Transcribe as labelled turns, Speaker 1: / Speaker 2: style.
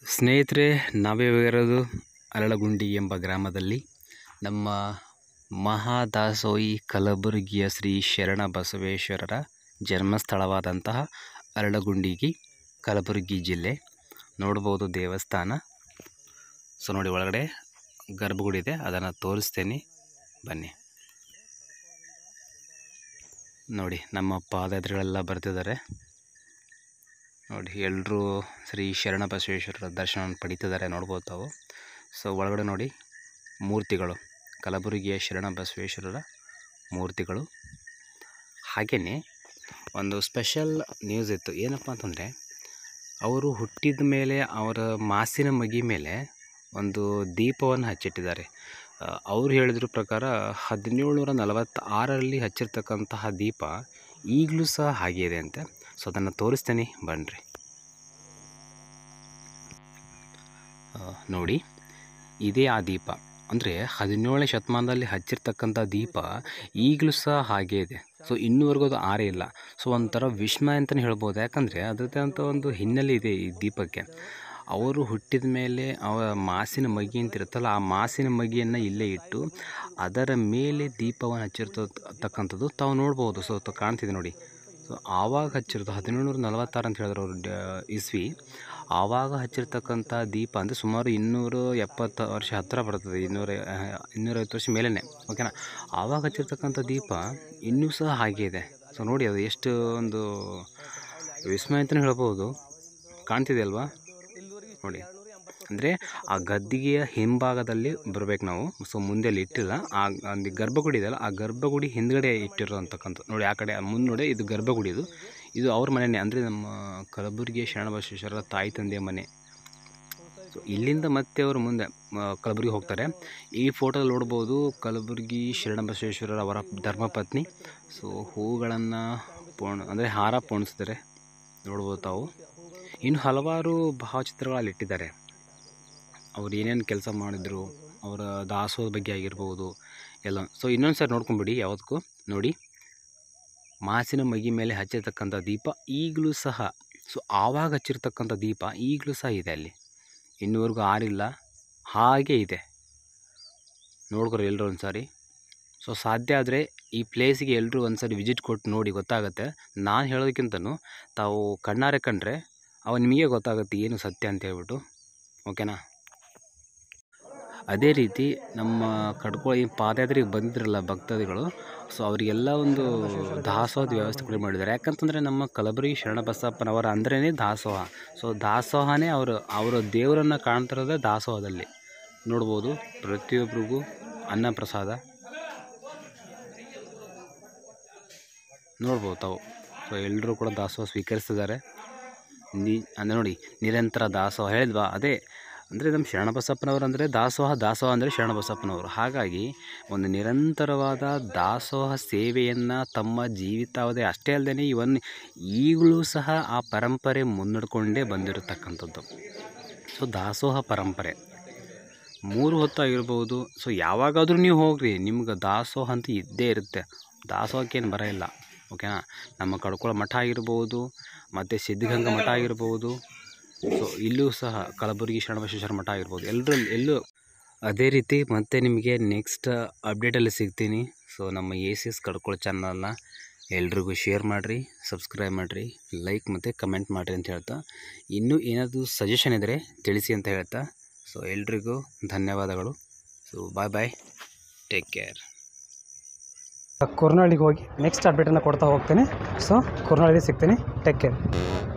Speaker 1: ಸ್ನೇಹಿತರೆ ನಾವೇ ಇರೋದು ಅರಳಗುಂಡಿ ಎಂಬ ಗ್ರಾಮದಲ್ಲಿ ನಮ್ಮ ಮಹಾದಾಸೋಹಿ ಕಲಬುರಗಿಯ ಶ್ರೀ ಶರಣ ಬಸವೇಶ್ವರರ ಜನ್ಮಸ್ಥಳವಾದಂತಹ ಅರಳಗುಂಡಿಗೆ ಕಲಬುರಗಿ ಜಿಲ್ಲೆ ನೋಡ್ಬೋದು ದೇವಸ್ಥಾನ ಸೊ ನೋಡಿ ಒಳಗಡೆ ಗರ್ಭಗುಡಿ ಇದೆ ಅದನ್ನು ತೋರಿಸ್ತೇನೆ ಬನ್ನಿ ನೋಡಿ ನಮ್ಮ ಪಾದಯಾತ್ರಿಗಳೆಲ್ಲ ಬರ್ತಿದ್ದಾರೆ ನೋಡಿ ಎಲ್ಲರೂ ಶ್ರೀ ಶರಣ ಬಸವೇಶ್ವರರ ದರ್ಶನ ಪಡಿತಿದ್ದಾರೆ ನೋಡ್ಬೋದು ತಾವು ಸೊ ಒಳಗಡೆ ನೋಡಿ ಮೂರ್ತಿಗಳು ಕಲಬುರಗಿಯ ಶರಣ ಬಸವೇಶ್ವರರ ಮೂರ್ತಿಗಳು ಹಾಗೆಯೇ ಒಂದು ಸ್ಪೆಷಲ್ ನ್ಯೂಸ್ ಇತ್ತು ಏನಪ್ಪ ಅಂತಂದರೆ ಅವರು ಹುಟ್ಟಿದ ಮೇಲೆ ಅವರ ಮಾಸಿನ ಮಗಿ ಮೇಲೆ ಒಂದು ದೀಪವನ್ನು ಹಚ್ಚಿಟ್ಟಿದ್ದಾರೆ ಆ, ಅವ್ರು ಹೇಳಿದ್ರ ಪ್ರಕಾರ ಹದಿನೇಳುನೂರ ನಲವತ್ತಾರರಲ್ಲಿ ಹಚ್ಚಿರ್ತಕ್ಕಂತಹ ದೀಪ ಈಗಲೂ ಸಹ ಹಾಗೆ ಇದೆ ಅಂತೆ ಸೊ ಅದನ್ನು ತೋರಿಸ್ತೇನೆ ಬನ್ನಿರಿ ನೋಡಿ ಇದೇ ಆ ದೀಪ ಅಂದರೆ ಹದಿನೇಳನೇ ಶತಮಾನದಲ್ಲಿ ಹಚ್ಚಿರ್ತಕ್ಕಂಥ ದೀಪ ಈಗಲೂ ಸಹ ಹಾಗೆ ಇದೆ ಸೊ ಇನ್ನೂವರೆಗೂ ಅದು ಆರೇ ಇಲ್ಲ ಸೊ ಒಂಥರ ವಿಸ್ಮಯ ಅಂತಲೇ ಹೇಳ್ಬೋದು ಯಾಕಂದರೆ ಅದರದ್ದೇ ಅಂತ ಒಂದು ಹಿನ್ನೆಲೆ ಇದೆ ಈ ದೀಪಕ್ಕೆ ಅವರು ಹುಟ್ಟಿದ ಮೇಲೆ ಅವರ ಮಾಸಿನ ಮಗಿ ಅಂತ ಇರುತ್ತಲ್ಲ ಆ ಮಾಸಿನ ಮಗಿಯನ್ನು ಇಲ್ಲೇ ಇಟ್ಟು ಅದರ ಮೇಲೆ ದೀಪವನ್ನು ಹಚ್ಚಿರ್ತಕ್ಕಂಥದ್ದು ತಾವು ನೋಡ್ಬೋದು ಸೊ ತ- ಕಾಣ್ತಿದೆ ನೋಡಿ ಸೊ ಆವಾಗ ಹಚ್ಚಿರೋದು ಹದಿನೇಳುನೂರ ನಲವತ್ತಾರು ಅಂತ ಹೇಳಿದ್ರು ಅವರು ಡ- ಇಸ್ವಿ ಆವಾಗ ಹಚ್ಚಿರ್ತಕ್ಕಂಥ ದೀಪ ಅಂದರೆ ಸುಮಾರು ಇನ್ನೂರು ಎಪ್ಪತ್ತು ವರ್ಷ ಹತ್ತಿರ ಬರ್ತದೆ ಇನ್ನೂರ ಇನ್ನೂರೈವತ್ತು ವರ್ಷ ಮೇಲೇ ಓಕೆನಾ ಆವಾಗ ಹಚ್ಚಿರ್ತಕ್ಕಂಥ ದೀಪ ಇನ್ನೂ ಸಹ ಹಾಗೆ ಇದೆ ಸೊ ನೋಡಿ ಅದು ಎಷ್ಟು ಒಂದು ವಿಸ್ಮಯ ಅಂತಲೇ ಹೇಳ್ಬೋದು ಕಾಣ್ತಿದೆ ಅಲ್ವಾ ನೋಡಿ ಅಂದರೆ ಆ ಗದ್ದಿಗೆಯ ಹಿಂಭಾಗದಲ್ಲಿ ಬರಬೇಕು ನಾವು ಸೊ ಮುಂದೆ ಅಲ್ಲಿ ಇಟ್ಟಿಲ್ಲ ಆ ಒಂದು ಗರ್ಭಗುಡಿ ಇದೆಯಲ್ಲ ಆ ಗರ್ಭಗುಡಿ ಹಿಂದ್ಗಡೆ ಇಟ್ಟಿರೋ ಅಂತಕ್ಕಂಥ ನೋಡಿ ಆ ಕಡೆ ಮುಂದೆ ನೋಡಿ ಇದು ಗರ್ಭಗುಡಿ ಇದು ಇದು ಅವ್ರ ಮನೆಯೇ ಅಂದರೆ ನಮ್ಮ ಕಲಬುರಗಿಯ ಶರಣಬಸವೇಶ್ವರರ ತಾಯಿ ತಂದೆಯ ಮನೆ ಸೊ ಇಲ್ಲಿಂದ ಮತ್ತೆ ಅವರು ಮುಂದೆ ಮ, ಕಲಬುರಗಿ ಹೋಗ್ತಾರೆ ಈ ಫೋಟೋದಲ್ಲಿ ನೋಡ್ಬೋದು ಕಲಬುರಗಿ ಶರಣಬಸವೇಶ್ವರರ ಅವರ ಧರ್ಮಪತ್ನಿ ಸೊ ಹೂಗಳನ್ನು ಪೋಣ ಅಂದರೆ ಹಾರ ಪೋಣಿಸ್ತಾರೆ ನೋಡ್ಬೋದು ತಾವು ಇನ್ನು ಹಲವಾರು ಭಾವಚಿತ್ರಗಳು ಅಲ್ಲಿ ಇಟ್ಟಿದ್ದಾರೆ ಅವ್ರು ಏನೇನು ಕೆಲಸ ಮಾಡಿದ್ರು ಅವರ ದಾಸೋಹದ ಬಗ್ಗೆ ಆಗಿರ್ಬೋದು ಎಲ್ಲ ಸೊ ಇನ್ನೊಂದು ಸರಿ ನೋಡ್ಕೊಂಬಿಡಿ ಯಾವುದಕ್ಕೂ ನೋಡಿ ಮಾಸಿನ ಮಗಿ ಮೇಲೆ ಹಚ್ಚಿರ್ತಕ್ಕಂಥ ದೀಪ ಈಗಲೂ ಸಹ ಸೊ ಆವಾಗ ಹಚ್ಚಿರ್ತಕ್ಕಂಥ ದೀಪ ಈಗಲೂ ಸಹ ಇದೆ ಅಲ್ಲಿ ಇನ್ನೂವರೆಗೂ ಆರಿಲ್ಲ ಹಾಗೆ ಇದೆ ನೋಡ್ಕೊರಿ ಎಲ್ಲರೂ ಒಂದು ಸಾರಿ ಸೊ ಸಾಧ್ಯ ಆದರೆ ಈ ಪ್ಲೇಸಿಗೆ ಎಲ್ಲರೂ ಒಂದು ಸಾರಿ ವಿಸಿಟ್ ಕೊಟ್ಟು ನೋಡಿ ಗೊತ್ತಾಗುತ್ತೆ ನಾನು ಹೇಳೋದಕ್ಕಿಂತನೂ ತಾವು ಕಣ್ಣಾರೆ ಕಂಡ್ರೆ ಅವ ನಿಮಗೆ ಗೊತ್ತಾಗುತ್ತೆ ಏನು ಸತ್ಯ ಅಂತ ಹೇಳ್ಬಿಟ್ಟು ಓಕೆನಾ ಅದೇ ರೀತಿ ನಮ್ಮ ಕಡ್ಕೊ ಈ ಪಾದಯಾತ್ರೆಗೆ ಬಂದಿದ್ರಲ್ಲ ಭಕ್ತಾದಿಗಳು ಸೊ ಅವರಿಗೆಲ್ಲ ಒಂದು ದಾಸೋಹದ ವ್ಯವಸ್ಥೆ ಕೂಡ ಮಾಡಿದ್ದಾರೆ ಯಾಕಂತಂದರೆ ನಮ್ಮ ಕಲಬುರಗಿ ಶರಣಬಸಪ್ಪನವರ ಅಂದ್ರೇ ದಾಸೋಹ ಸೊ ದಾಸೋಹನೇ ಅವರು ಅವರ ದೇವರನ್ನು ಕಾಣ್ತಿರೋದೇ ದಾಸೋಹದಲ್ಲಿ ನೋಡ್ಬೋದು ಪ್ರತಿಯೊಬ್ಬರಿಗೂ ಅನ್ನ ಪ್ರಸಾದ ನೋಡ್ಬೋದು ತಾವು ಸೊ ಎಲ್ಲರೂ ಕೂಡ ದಾಸೋಹ ಸ್ವೀಕರಿಸ್ತಿದ್ದಾರೆ ನಿ ಅಂದರೆ ನೋಡಿ ನಿರಂತರ ದಾಸೋಹ ಹೇಳಿದ್ವಾ ಅದೇ ಅಂದರೆ ನಮ್ಮ ಶರಣಬಸಪ್ಪನವರು ಅಂದರೆ ದಾಸೋಹ ದಾಸೋಹ ಅಂದರೆ ಶರಣಬಸಪ್ಪನವರು ಹಾಗಾಗಿ ಒಂದು ನಿರಂತರವಾದ ದಾಸೋಹ ಸೇವೆಯನ್ನು ತಮ್ಮ ಜೀವಿತಾವಧಿ ಅಷ್ಟೇ ಅಲ್ಲದೆ ಇವನ್ ಈಗಲೂ ಸಹ ಆ ಪರಂಪರೆ ಮುನ್ನಡ್ಕೊಂಡೇ ಬಂದಿರತಕ್ಕಂಥದ್ದು ಸೊ ದಾಸೋಹ ಪರಂಪರೆ ಮೂರು ಹೊತ್ತಾಗಿರ್ಬೋದು ಸೊ ಯಾವಾಗಾದರೂ ನೀವು ಹೋಗ್ರಿ ನಿಮ್ಗೆ ದಾಸೋಹ ಅಂತ ಇದ್ದೇ ಇರುತ್ತೆ ದಾಸೋಹಕ್ಕೇನು ಬರ ಇಲ್ಲ ಓಕೆನಾ ನಮ್ಮ ಕಡ್ಕೊಳ ಮಠ ಆಗಿರ್ಬೋದು ಮತ್ತು ಸಿದ್ಧಗಂಗಾ ಮಠ ಆಗಿರ್ಬೋದು ಸೊ ಇಲ್ಲೂ ಸಹ ಕಲಬುರಗಿ ಶರಣಬಸವೇಶ್ವರ ಮಠ ಆಗಿರ್ಬೋದು ಎಲ್ಲರೂ ಎಲ್ಲೂ ಅದೇ ರೀತಿ ಮತ್ತೆ ನಿಮಗೆ ನೆಕ್ಸ್ಟ್ ಅಪ್ಡೇಟಲ್ಲಿ ಸಿಗ್ತೀನಿ ಸೊ ನಮ್ಮ ಎ ಸಿ ಎಸ್ ಕಡ್ಕೊಳ ಚಾನಲ್ನ ಎಲ್ರಿಗೂ ಶೇರ್ ಮಾಡಿರಿ ಸಬ್ಸ್ಕ್ರೈಬ್ ಮಾಡಿರಿ ಲೈಕ್ ಮತ್ತು ಕಮೆಂಟ್ ಮಾಡಿರಿ ಅಂತ ಹೇಳ್ತಾ ಇನ್ನೂ ಏನಾದರೂ ಸಜೆಷನ್ ಇದ್ದರೆ ತಿಳಿಸಿ ಅಂತ ಹೇಳ್ತಾ ಸೊ ಎಲ್ರಿಗೂ ಧನ್ಯವಾದಗಳು so bye bye take care
Speaker 2: ಕುರ್ನಹಳ್ಳಿಗೆ ಹೋಗಿ ನೆಕ್ಸ್ಟ್ ಅಪ್ಡೇಟನ್ನು ಕೊಡ್ತಾ ಹೋಗ್ತೀನಿ ಸೊ ಕುರ್ನಹಳ್ಳಿ ಸಿಗ್ತೀನಿ ಟೇಕ್ ಕೇರ್